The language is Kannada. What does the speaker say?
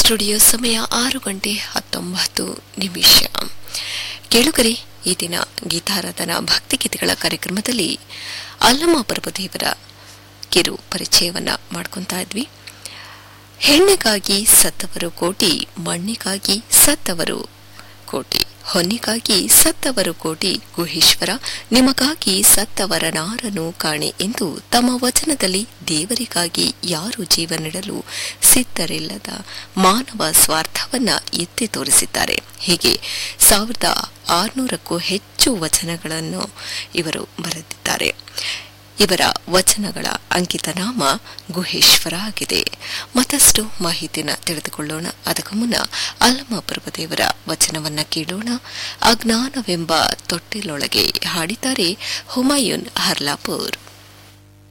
ಸ್ಟುಡಿಯೋ ಸಮಯ ಆರು ಗಂಟೆ ಹತ್ತೊಂಬತ್ತು ನಿಮಿಷ ಕೇಳುಗರೆ ಈ ದಿನ ಗೀತಾರಾಧನಾ ಭಕ್ತಿಗೀತೆಗಳ ಕಾರ್ಯಕ್ರಮದಲ್ಲಿ ಅಲ್ಲಮ ಪರ್ವದೇವರ ಕಿರು ಪರಿಚಯವನ್ನ ಮಾಡ್ಕೊತಾ ಇದ್ವಿ ಹೆಣ್ಣಿಗಾಗಿ ಸತ್ತವರು ಕೋಟಿ ಮಣ್ಣಿಗಾಗಿ ಸತ್ತವರು ಕೋಟಿ ಹೊನ್ನಿಗಾಗಿ ಸತ್ತವರು ಕೋಟಿ ಗುಹೇಶ್ವರ ನಿಮಗಾಗಿ ಸತ್ತವರ ನಾರನು ಕಾಣೆ ಎಂದು ತಮ್ಮ ವಚನದಲ್ಲಿ ದೇವರಿಗಾಗಿ ಯಾರು ಜೀವ ನೀಡಲು ಸಿದ್ಧರಿಲ್ಲದ ಮಾನವ ಸ್ವಾರ್ಥವನ್ನ ಎತ್ತಿ ತೋರಿಸಿದ್ದಾರೆ ಹೀಗೆ ಸಾವಿರದ ಆರುನೂರಕ್ಕೂ ಹೆಚ್ಚು ವಚನಗಳನ್ನು ಇವರು ಬರೆದಿದ್ದಾರೆ ಇವರ ವಚನಗಳ ಅಂಕಿತ ನಾಮ ಗುಹೇಶ್ವರ ಆಗಿದೆ ಮತ್ತಷ್ಟು ಮಾಹಿತಿನ ತಿಳಿದುಕೊಳ್ಳೋಣ ಅದಕ್ಕೂ ಮುನ್ನ ಅಲ್ಲಮ ಪ್ರಭುದೇವರ ವಚನವನ್ನ ಕೇಳೋಣ ಅಜ್ಞಾನವೆಂಬ ತೊಟ್ಟಿಲೊಳಗೆ ಹಾಡಿದ್ದಾರೆ ಹುಮಾಯೂನ್ ಹರ್ಲಾಪುರ್